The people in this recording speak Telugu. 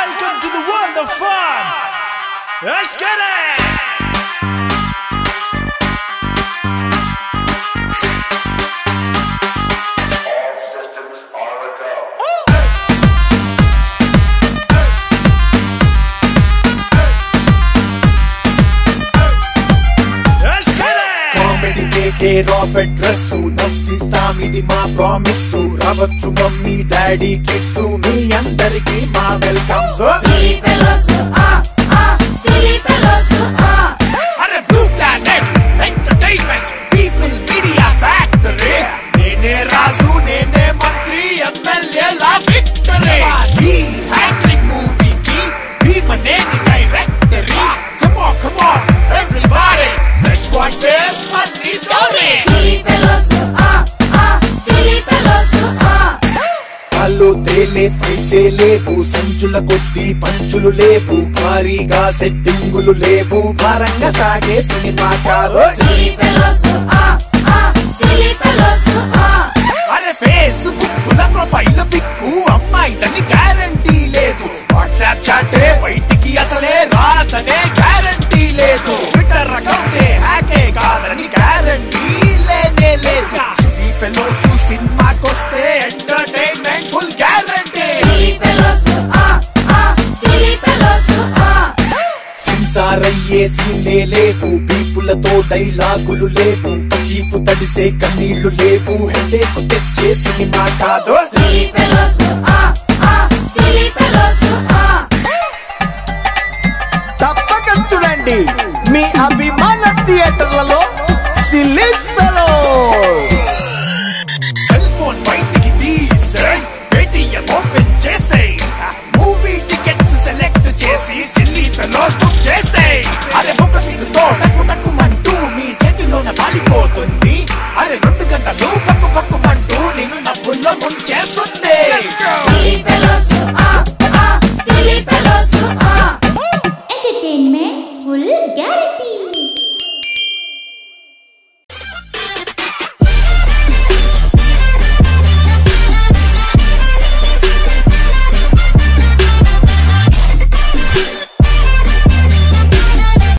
Welcome to the world of fun. Let's get it. All systems are a go. Let's get it. Comedy కేకే రాబర్ట్ డ్రెస్ నవ్విస్తాం ఇది మా ప్రామిస్ రావచ్చు మమ్మీ డాడీ కిడ్స్ మీ అందరికి మా welcome so Silly fellows, ah, ah, silly fellows, ah. అరే blue planet entertainment people media factory Nene Raju Nene Mantri MLA లా విక్టరీ ఈ హ్యాట్రిక్ మూవీకి Bheemaneni directory come on come on everybody let's watch this funny story Silly fellows, ah, ah, silly fellows, ah. వాళ్ళు తేలే ఫైట్సే లేవు సంచుల కొద్ది పంచులు లేవు భారీగా సెట్టింగులు లేవు భారంగా సాగే సినిమా కాదు Silly fellows, ah, ah, silly fellows, ah. అరే ఫేస్బుక్ ల ప్రొఫైల్ పిక్కు అమ్మాయిదని గ్యారంటీ లేదు వాట్సాప్ చాటే బయటికి అసలే రాదనే గ్యారంటీ లేదు ట్విట్టర్ అకౌంటే హ్యాకే కాదని గ్యారంటీ లేనే లేదు సినీ ఫెలోస్ సినిమాకొస్తే entertainment full guarantee Silly fellows, ah, ah, silly fellows, ah. Censor అయ్యే సీన్లే లేవు పీపులతో డైలాగులు లేవు చీపు తడిసే కన్నీళ్లు లేవు హెడేకు తెచ్చే సినిమా కాదు Silly fellows, ah, ah, silly fellows, ah. తప్పక చూడండి మీ అభిమాన థియేటర్లలో సిల్లి ఫెలో